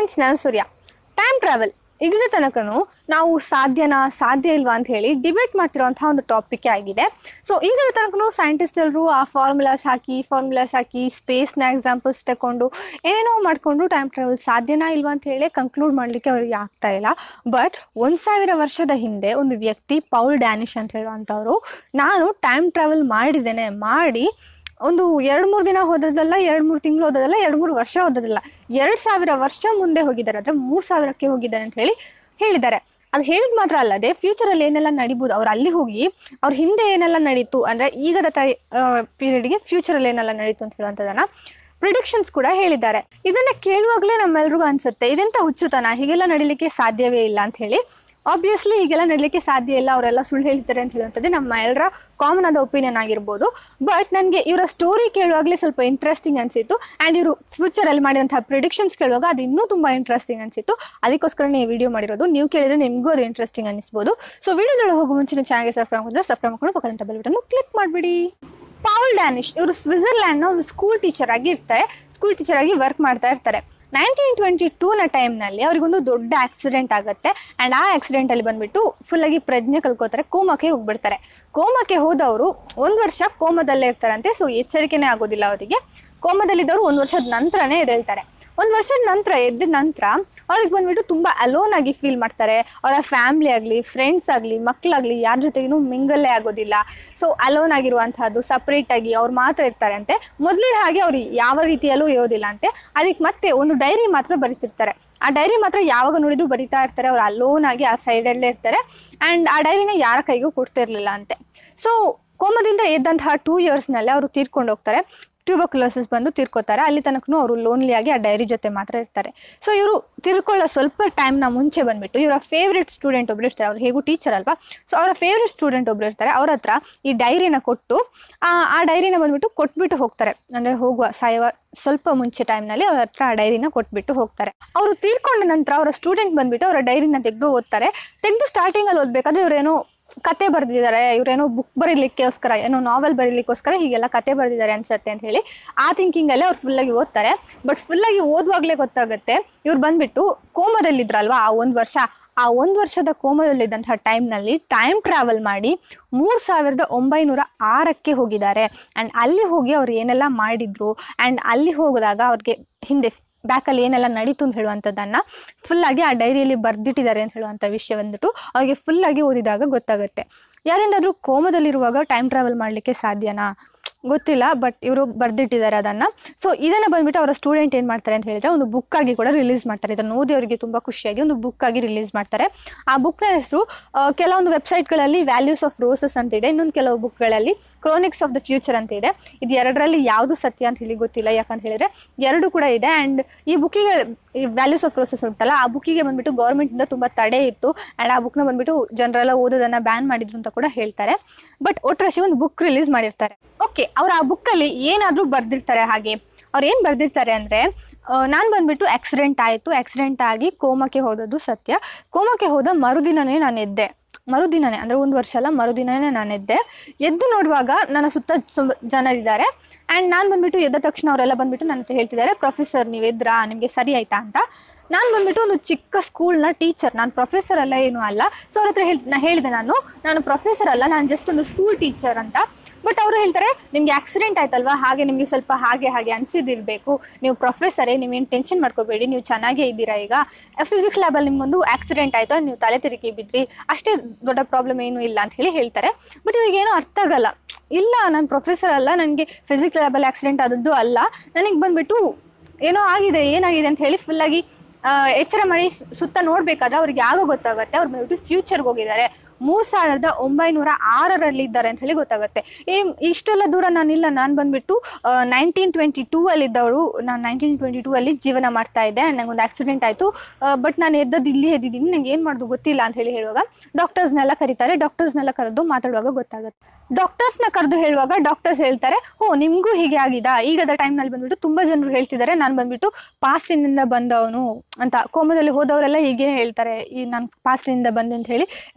friends ನಾನು ಸೂರ್ಯ time travel ಈಗದ ತನಕನೂ ನಾವು ಸಾಧ್ಯನಾ ಸಾಧ್ಯ ಇಲ್ವಾ ಅಂತ ಹೇಳಿ ಡಿಬೇಟ್ ಮಾಡ್ತಿರೋಂಥ ಒಂದು ಟಾಪಿಕ್ ಆಗಿದೆ ಸೊ ಈಗದ ತನಕನೂ ಸೈಂಟಿಸ್ಟ್ ಎಲ್ಲರೂ ಆ ಫಾರ್ಮುಲಾಸ್ ಹಾಕಿ ಫಾರ್ಮುಲಾಸ್ ಹಾಕಿ ಸ್ಪೇಸ್ನ ಎಕ್ಸಾಂಪಲ್ಸ್ ತಗೊಂಡು ಏನೇನೋ ಮಾಡಿಕೊಂಡು ಟೈಮ್ ಟ್ರಾವೆಲ್ ಸಾಧ್ಯನಾ ಇಲ್ವಾ ಅಂತ ಹೇಳಿ ಕನ್ಕ್ಲೂಡ್ ಮಾಡಲಿಕ್ಕೆ ಅವರಿಗೆ ಆಗ್ತಾ ಇಲ್ಲ ಬಟ್ ಒಂದು ಸಾವಿರ ವರ್ಷದ ಹಿಂದೆ ಒಂದು ವ್ಯಕ್ತಿ ಪೌಲ್ ಡ್ಯಾನಿಶ್ ಅಂತ ಹೇಳುವಂಥವ್ರು ನಾನು ಟೈಮ್ ಟ್ರಾವೆಲ್ ಮಾಡಿದ್ದೇನೆ ಮಾಡಿ ಒಂದು ಎರಡು ಮೂರು ದಿನ ಹೋದದಲ್ಲ ಎರಡು ಮೂರು ತಿಂಗಳು ಹೋದದಲ್ಲ ಎರಡು ಮೂರು ವರ್ಷ ಹೋದದಲ್ಲ ಎರಡು ಸಾವಿರ ವರ್ಷ ಮುಂದೆ ಹೋಗಿದ್ದಾರೆ ಅಂದರೆ ಮೂರು ಸಾವಿರಕ್ಕೆ ಹೋಗಿದ್ದಾರೆ ಅಂತ ಹೇಳಿ ಹೇಳಿದ್ದಾರೆ ಅದು ಹೇಳಿದ್ ಮಾತ್ರ ಅಲ್ಲದೆ ಫ್ಯೂಚರಲ್ಲಿ ಏನೆಲ್ಲ ನಡಿಬೋದು ಅವ್ರು ಅಲ್ಲಿ ಹೋಗಿ ಅವ್ರ ಹಿಂದೆ ಏನೆಲ್ಲ ನಡೀತು ಅಂದರೆ ಈಗದ ತ ಪೀರಿಯಡ್ಗೆ ಫ್ಯೂಚರಲ್ಲಿ ಏನೆಲ್ಲ ನಡೀತು ಅಂತ ಹೇಳುವಂಥದ್ದನ್ನ ಪ್ರಿಡಿಕ್ಷನ್ಸ್ ಕೂಡ ಹೇಳಿದ್ದಾರೆ ಇದನ್ನ ಕೇಳುವಾಗಲೇ ನಮ್ಮೆಲ್ರಿಗೂ ಅನ್ಸುತ್ತೆ ಇದೆಂತ ಹುಚ್ಚುತನ ಹೀಗೆಲ್ಲ ನಡಿಲಿಕ್ಕೆ ಸಾಧ್ಯವೇ ಇಲ್ಲ ಅಂತ ಹೇಳಿ ಆಬ್ವಿಯಸ್ಲಿ ಹೀಗೆಲ್ಲ ನಡಲಿಕ್ಕೆ ಸಾಧ್ಯ ಇಲ್ಲ ಅವರೆಲ್ಲ ಸುಳ್ಳು ಹೇಳ್ತಾರೆ ಅಂತ ಹೇಳುವಂಥದ್ದು ನಮ್ಮ ಎಲ್ಲರ ಕಾಮನ್ ಆದ ಒಪಿನಿಯನ್ ಆಗಿರ್ಬೋದು ಬಟ್ ನನಗೆ ಇವರ ಸ್ಟೋರಿ ಕೇಳುವಾಗಲೇ ಸ್ವಲ್ಪ ಇಂಟ್ರೆಸ್ಟಿಂಗ್ ಅನಿಸಿತ್ತು ಆ್ಯಂಡ್ ಇವರು ಫ್ಯೂಚರಲ್ಲಿ ಮಾಡಿದಂತಹ ಪ್ರಿಡಿಕ್ಷನ್ಸ್ ಕೇಳುವಾಗ ಅದು ಇನ್ನೂ ತುಂಬ ಇಂಟ್ರೆಸ್ಟಿಂಗ್ ಅನಿಸಿತ್ತು ಅದಕ್ಕೋಸ್ಕರನೇ ಈ ವಿಡಿಯೋ ಮಾಡಿರೋದು ನೀವು ಕೇಳಿದ್ರೆ ನಿಮಗೂ ಅದು ಇಂಟ್ರೆಸ್ಟಿಂಗ್ ಅನಿಸ್ಬೋದು ಸೊ ವಿಡಿಯೋದೊಳಗೆ ಹೋಗೋ ಮುಂಚಿನ ಚಾನಲ್ಗೆ ಸಬ್ಸ್ಕ್ರೈಬ್ ಮಾಡಿದ್ರೆ ಸಬ್ಸ್ಕ್ರೈಬ್ ಮಾಡ್ಕೊಂಡು ಪಕ್ಕದಂತ ಬೆಲ್ ಬಟನ್ ಕ್ಲಿಕ್ ಮಾಡಿಬಿಡಿ ಪೌಲ್ ಡ್ಯಾನಿಶ್ ಇವರು ಸ್ವಿಟ್ಜರ್ಲ್ಯಾಂಡ್ನ ಒಂದು ಸ್ಕೂಲ್ ಟೀಚರ್ ಆಗಿ ಇರ್ತಾರೆ ಸ್ಕೂಲ್ ಟೀಚರ್ ಆಗಿ ವರ್ಕ್ ಮಾಡ್ತಾ ಇರ್ತಾರೆ ನೈನ್ಟೀನ್ ಟ್ವೆಂಟಿ ಟೂನ ಟೈಮ್ನಲ್ಲಿ ಅವರಿಗೊಂದು ದೊಡ್ಡ ಆಕ್ಸಿಡೆಂಟ್ ಆಗುತ್ತೆ ಆ್ಯಂಡ್ ಆ ಆಕ್ಸಿಡೆಂಟಲ್ಲಿ ಬಂದ್ಬಿಟ್ಟು ಫುಲ್ಲಾಗಿ ಪ್ರಜ್ಞೆ ಕಳ್ಕೊತಾರೆ ಕೋಮಕ್ಕೆ ಹೋಗ್ಬಿಡ್ತಾರೆ ಕೋಮಕ್ಕೆ ಹೋದವರು ಒಂದು ವರ್ಷ ಕೋಮದಲ್ಲೇ ಇರ್ತಾರಂತೆ ಸೊ ಎಚ್ಚರಿಕೆನೇ ಆಗೋದಿಲ್ಲ ಅವರಿಗೆ ಕೋಮದಲ್ಲಿದ್ದವರು ಒಂದು ವರ್ಷದ ನಂತರನೇ ಎದ್ದೇಳ್ತಾರೆ ಒಂದು ವರ್ಷದ ನಂತರ ಎದ್ದ ನಂತರ ಅವ್ರಿಗೆ ಬಂದ್ಬಿಟ್ಟು ತುಂಬ ಅಲೋನ್ ಆಗಿ ಫೀಲ್ ಮಾಡ್ತಾರೆ ಅವರ ಫ್ಯಾಮ್ಲಿ ಆಗಲಿ ಫ್ರೆಂಡ್ಸ್ ಆಗಲಿ ಮಕ್ಕಳಾಗಲಿ ಯಾರ ಜೊತೆಗೂ ಮಿಂಗಲ್ಲೇ ಆಗೋದಿಲ್ಲ ಸೊ ಅಲೋನ್ ಆಗಿರುವಂತಹದ್ದು ಸಪ್ರೇಟ್ ಆಗಿ ಅವ್ರು ಮಾತ್ರ ಇರ್ತಾರೆ ಅಂತೆ ಮೊದಲಿನ ಹಾಗೆ ಅವ್ರು ಯಾವ ರೀತಿಯಲ್ಲೂ ಇರೋದಿಲ್ಲ ಅಂತೆ ಅದಕ್ಕೆ ಮತ್ತೆ ಒಂದು ಡೈರಿ ಮಾತ್ರ ಬರೀತಿರ್ತಾರೆ ಆ ಡೈರಿ ಮಾತ್ರ ಯಾವಾಗ ನೋಡಿದ್ರು ಬರಿತಾ ಇರ್ತಾರೆ ಅವ್ರು ಅಲೋನ್ ಆಗಿ ಆ ಸೈಡಲ್ಲೇ ಇರ್ತಾರೆ ಆ್ಯಂಡ್ ಆ ಡೈರಿನ ಯಾರ ಕೈಗೂ ಕೊಡ್ತಿರ್ಲಿಲ್ಲ ಅಂತೆ ಸೊ ಕೋಮದಿಂದ ಎದ್ದಂತಹ ಟೂ ಇಯರ್ಸ್ನಲ್ಲೇ ಅವರು ತೀರ್ಕೊಂಡು ಹೋಗ್ತಾರೆ ಟ್ಯೂಬಕ್ಯುಲೋಸಿಸ್ ಬಂದು ತೀರ್ಕೋತಾರೆ ಅಲ್ಲಿ ತನಕನೂ ಅವರು ಲೋನ್ಲಿ ಆಗಿ ಆ ಡೈರಿ ಜೊತೆ ಮಾತ್ರ ಇರ್ತಾರೆ ಸೊ ಇವರು ತಿರ್ಕೊಳ್ಳೋ ಸ್ವಲ್ಪ ಟೈಮ್ನ ಮುಂಚೆ ಬಂದ್ಬಿಟ್ಟು ಇವರ ಫೇವ್ರೆಟ್ ಸ್ಟೂಡೆಂಟ್ ಒಬ್ರು ಇರ್ತಾರೆ ಅವ್ರು ಹೇಗೂ ಟೀಚರ್ ಅಲ್ವಾ ಸೊ ಅವರ ಫೇವ್ರೆಟ್ ಸ್ಟೂಡೆಂಟ್ ಒಬ್ರು ಇರ್ತಾರೆ ಅವ್ರ ಹತ್ರ ಈ ಡೈರಿನ ಕೊಟ್ಟು ಆ ಆ ಡೈರಿನ ಬಂದ್ಬಿಟ್ಟು ಕೊಟ್ಬಿಟ್ಟು ಹೋಗ್ತಾರೆ ಅಂದರೆ ಹೋಗುವ ಸಾಯುವ ಸ್ವಲ್ಪ ಮುಂಚೆ ಟೈಮ್ನಲ್ಲಿ ಅವ್ರ ಹತ್ರ ಆ ಡೈರಿನ ಕೊಟ್ಬಿಟ್ಟು ಹೋಗ್ತಾರೆ ಅವರು ತೀರ್ಕೊಂಡ ನಂತರ ಅವರ ಸ್ಟೂಡೆಂಟ್ ಬಂದ್ಬಿಟ್ಟು ಅವರ ಡೈರಿನ ತೆಗೆದು ಓದ್ತಾರೆ ತೆಗೆದು ಸ್ಟಾರ್ಟಿಂಗಲ್ಲಿ ಓದಬೇಕಾದ್ರೆ ಇವರೇನೋ ಕತೆ ಬರೆದಿದ್ದಾರೆ ಇವರೇನೋ ಬುಕ್ ಬರೀಲಿಕ್ಕೋಸ್ಕರ ಏನೋ ನಾವೆಲ್ ಬರೀಲಿಕ್ಕೋಸ್ಕರ ಹೀಗೆಲ್ಲ ಕತೆ ಬರೆದಿದ್ದಾರೆ ಅನ್ಸತ್ತೆ ಅಂತ ಹೇಳಿ ಆ ಥಿಂಕಿಂಗಲ್ಲೇ ಅವ್ರು ಫುಲ್ಲಾಗಿ ಓದ್ತಾರೆ ಬಟ್ ಫುಲ್ಲಾಗಿ ಓದುವಾಗಲೇ ಗೊತ್ತಾಗುತ್ತೆ ಇವ್ರು ಬಂದ್ಬಿಟ್ಟು ಕೋಮದಲ್ಲಿದ್ರಲ್ವಾ ಆ ಒಂದು ವರ್ಷ ಆ ಒಂದು ವರ್ಷದ ಕೋಮದಲ್ಲಿದ್ದಂತಹ ಟೈಮ್ನಲ್ಲಿ ಟೈಮ್ ಟ್ರಾವೆಲ್ ಮಾಡಿ ಮೂರು ಸಾವಿರದ ಒಂಬೈನೂರ ಆರಕ್ಕೆ ಹೋಗಿದ್ದಾರೆ ಆ್ಯಂಡ್ ಅಲ್ಲಿ ಹೋಗಿ ಅವ್ರು ಏನೆಲ್ಲ ಮಾಡಿದ್ರು ಆ್ಯಂಡ್ ಅಲ್ಲಿ ಹೋಗಿದಾಗ ಅವ್ರಿಗೆ ಹಿಂದೆ ಬ್ಯಾಕಲ್ಲಿ ಏನೆಲ್ಲ ನಡೀತು ಅಂತ ಹೇಳುವಂಥದ್ದನ್ನು ಫುಲ್ಲಾಗಿ ಆ ಡೈರಿಯಲ್ಲಿ ಬರೆದಿಟ್ಟಿದ್ದಾರೆ ಅಂತ ಹೇಳುವಂಥ ವಿಷಯ ಬಂದ್ಬಿಟ್ಟು ಅವ್ರಿಗೆ ಫುಲ್ಲಾಗಿ ಓದಿದಾಗ ಗೊತ್ತಾಗುತ್ತೆ ಯಾರಿಂದಾದರೂ ಕೋಮದಲ್ಲಿರುವಾಗ ಟೈಮ್ ಟ್ರಾವೆಲ್ ಮಾಡಲಿಕ್ಕೆ ಸಾಧ್ಯನಾ ಗೊತ್ತಿಲ್ಲ ಬಟ್ ಇವರು ಬರೆದಿಟ್ಟಿದ್ದಾರೆ ಅದನ್ನು ಸೊ ಇದನ್ನು ಬಂದ್ಬಿಟ್ಟು ಅವರ ಸ್ಟೂಡೆಂಟ್ ಏನು ಮಾಡ್ತಾರೆ ಅಂತ ಹೇಳಿದ್ರೆ ಒಂದು ಬುಕ್ ಆಗಿ ಕೂಡ ರಿಲೀಸ್ ಮಾಡ್ತಾರೆ ಇದನ್ನು ಓದಿ ಅವರಿಗೆ ತುಂಬ ಖುಷಿಯಾಗಿ ಒಂದು ಬುಕ್ ಆಗಿ ರಿಲೀಸ್ ಮಾಡ್ತಾರೆ ಆ ಬುಕ್ನ ಹೆಸರು ಕೆಲವೊಂದು ವೆಬ್ಸೈಟ್ಗಳಲ್ಲಿ ವ್ಯಾಲ್ಯೂಸ್ ಆಫ್ ರೋಸಸ್ ಅಂತ ಇದೆ ಇನ್ನೊಂದು ಕೆಲವು ಬುಕ್ಗಳಲ್ಲಿ ಕ್ರೋನಿಕ್ಸ್ ಆಫ್ ದ ಫ್ಯೂಚರ್ ಅಂತ ಇದೆ ಇದು ಎರಡರಲ್ಲಿ ಯಾವುದು ಸತ್ಯ ಅಂತ ಹೇಳಿ ಗೊತ್ತಿಲ್ಲ ಯಾಕಂತ ಹೇಳಿದ್ರೆ ಎರಡು ಕೂಡ ಇದೆ ಆ್ಯಂಡ್ ಈ ಬುಕ್ಕಿಗೆ ಈ ವ್ಯಾಲ್ಯೂಸ್ ಆಫ್ ಪ್ರೋಸೆಸ್ ಉಂಟಲ್ಲ ಆ ಬುಕ್ಕಿಗೆ ಬಂದ್ಬಿಟ್ಟು ಗೌರ್ಮೆಂಟಿಂದ ತುಂಬ ತಡೆ ಇತ್ತು ಆ್ಯಂಡ್ ಆ ಬುಕ್ನ ಬಂದ್ಬಿಟ್ಟು ಜನರೆಲ್ಲ ಓದೋದನ್ನು ಬ್ಯಾನ್ ಮಾಡಿದ್ರು ಅಂತ ಕೂಡ ಹೇಳ್ತಾರೆ ಬಟ್ ಒಟ್ಟರಶಿ ಒಂದು ಬುಕ್ ರಿಲೀಸ್ ಮಾಡಿರ್ತಾರೆ ಓಕೆ ಅವ್ರು ಆ ಬುಕ್ಕಲ್ಲಿ ಏನಾದರೂ ಬರೆದಿರ್ತಾರೆ ಹಾಗೆ ಅವ್ರು ಏನು ಬರೆದಿರ್ತಾರೆ ಅಂದರೆ ನಾನು ಬಂದ್ಬಿಟ್ಟು ಆಕ್ಸಿಡೆಂಟ್ ಆಯಿತು ಆಕ್ಸಿಡೆಂಟ್ ಆಗಿ ಕೋಮಕ್ಕೆ ಹೋದದ್ದು ಸತ್ಯ ಕೋಮಕ್ಕೆ ಹೋದ ಮರುದಿನನೇ ನಾನು ಎದ್ದೆ ಮರುದಿನನೇ ಅಂದರೆ ಒಂದು ವರ್ಷ ಅಲ್ಲ ಮರುದಿನನೇ ನಾನು ಎದ್ದೆ ಎದ್ದು ನೋಡುವಾಗ ನನ್ನ ಸುತ್ತ ತುಂಬ ಜನರಿದ್ದಾರೆ ಆ್ಯಂಡ್ ನಾನು ಬಂದ್ಬಿಟ್ಟು ಎದ್ದ ತಕ್ಷಣ ಅವರೆಲ್ಲ ಬಂದ್ಬಿಟ್ಟು ನನ್ನ ಹತ್ರ ಹೇಳ್ತಿದ್ದಾರೆ ಪ್ರೊಫೆಸರ್ ನೀವು ಎದ್ರಾ ನಿಮಗೆ ಸರಿ ಆಯ್ತಾ ಅಂತ ನಾನು ಬಂದ್ಬಿಟ್ಟು ಒಂದು ಚಿಕ್ಕ ಸ್ಕೂಲ್ನ ಟೀಚರ್ ನಾನು ಪ್ರೊಫೆಸರ್ ಅಲ್ಲ ಏನೂ ಅಲ್ಲ ಸೊ ಅವ್ರ ಹತ್ರ ಹೇಳಿ ನಾ ಹೇಳಿದೆ ನಾನು ನಾನು ಪ್ರೊಫೆಸರ್ ಅಲ್ಲ ನಾನು ಜಸ್ಟ್ ಒಂದು ಸ್ಕೂಲ್ ಟೀಚರ್ ಅಂತ ಬಟ್ ಅವರು ಹೇಳ್ತಾರೆ ನಿಮ್ಗೆ ಆಕ್ಸಿಡೆಂಟ್ ಆಯ್ತಲ್ವಾ ಹಾಗೆ ನಿಮಗೆ ಸ್ವಲ್ಪ ಹಾಗೆ ಹಾಗೆ ಅನ್ಸಿದಿರಬೇಕು ನೀವು ಪ್ರೊಫೆಸರೇ ನೀವೇನು ಟೆನ್ಷನ್ ಮಾಡ್ಕೋಬೇಡಿ ನೀವು ಚೆನ್ನಾಗೇ ಇದ್ದೀರಾ ಈಗ ಫಿಸಿಕ್ಸ್ ಲ್ಯಾಬಲ್ಲಿ ನಿಮ್ಗೊಂದು ಆಕ್ಸಿಡೆಂಟ್ ಆಯಿತು ನೀವು ತಲೆ ತಿರುಗಿ ಬಿದ್ರಿ ಅಷ್ಟೇ ದೊಡ್ಡ ಪ್ರಾಬ್ಲಮ್ ಏನೂ ಇಲ್ಲ ಅಂತ ಹೇಳಿ ಹೇಳ್ತಾರೆ ಬಟ್ ಇವಾಗೇನೋ ಅರ್ಥ ಆಗಲ್ಲ ಇಲ್ಲ ನಾನು ಪ್ರೊಫೆಸರ್ ಅಲ್ಲ ನನಗೆ ಫಿಸಿಕ್ಸ್ ಲ್ಯಾಬಲ್ಲಿ ಆಕ್ಸಿಡೆಂಟ್ ಆದದ್ದು ಅಲ್ಲ ನನಗೆ ಬಂದ್ಬಿಟ್ಟು ಏನೋ ಆಗಿದೆ ಏನಾಗಿದೆ ಅಂತ ಹೇಳಿ ಫುಲ್ಲಾಗಿ ಎಚ್ಚರ ಮಾಡಿ ಸುತ್ತ ನೋಡ್ಬೇಕಾದ್ರೆ ಅವ್ರಿಗೆ ಯಾವಾಗ ಗೊತ್ತಾಗುತ್ತೆ ಅವ್ರು ಬಂದ್ಬಿಟ್ಟು ಫ್ಯೂಚರ್ಗೆ ಹೋಗಿದ್ದಾರೆ ಮೂರು ಸಾವಿರದ ಒಂಬೈನೂರ ಆರರಲ್ಲಿ ಇದ್ದಾರೆ ಅಂತ ಹೇಳಿ ಗೊತ್ತಾಗುತ್ತೆ ಈ ಇಷ್ಟೆಲ್ಲ ದೂರ ನಾನಿಲ್ಲ ನಾನು ಬಂದ್ಬಿಟ್ಟು ನೈನ್ಟೀನ್ ಟ್ವೆಂಟಿ ಟೂ ಅಲ್ಲಿ ಇದ್ದವಳು ನಾನು ನೈನ್ಟೀನ್ ಟ್ವೆಂಟಿ ಟೂ ಅಲ್ಲಿ ಜೀವನ ಮಾಡ್ತಾ ಇದ್ದೆ ನನಗೊಂದು ಆಕ್ಸಿಡೆಂಟ್ ಆಯಿತು ಬಟ್ ನಾನು ಎದ್ದದ್ದು ಇಲ್ಲಿ ಎದ್ದಿದ್ದೀನಿ ನಂಗೆ ಏನು ಮಾಡೋದು ಗೊತ್ತಿಲ್ಲ ಅಂತ ಹೇಳಿ ಹೇಳುವಾಗ ಡಾಕ್ಟರ್ಸ್ನೆಲ್ಲ ಕರೀತಾರೆ ಡಾಕ್ಟರ್ಸ್ನೆಲ್ಲ ಕರೆದು ಮಾತಾಡುವಾಗ ಗೊತ್ತಾಗುತ್ತೆ ಡಾಕ್ಟರ್ಸ್ನ ಕರೆದು ಹೇಳುವಾಗ ಡಾಕ್ಟರ್ಸ್ ಹೇಳ್ತಾರೆ ಓ ನಿಮಗೂ ಹೀಗೆ ಆಗಿದಾ ಈಗದ ಟೈಮ್ನಲ್ಲಿ ಬಂದ್ಬಿಟ್ಟು ತುಂಬ ಜನರು ಹೇಳ್ತಿದ್ದಾರೆ ನಾನು ಬಂದ್ಬಿಟ್ಟು ಪಾಸ್ಟಿನಿಂದ ಬಂದವನು ಅಂತ ಕೋಮದಲ್ಲಿ ಹೋದವರೆಲ್ಲ ಹೀಗೆ ಹೇಳ್ತಾರೆ ಈ ನಾನು ಪಾಸ್ಟಿನಿಂದ ಬಂದೆ ಅಂತ ಹೇಳಿ ಎದ್ದೇಳ್ತಾರೆ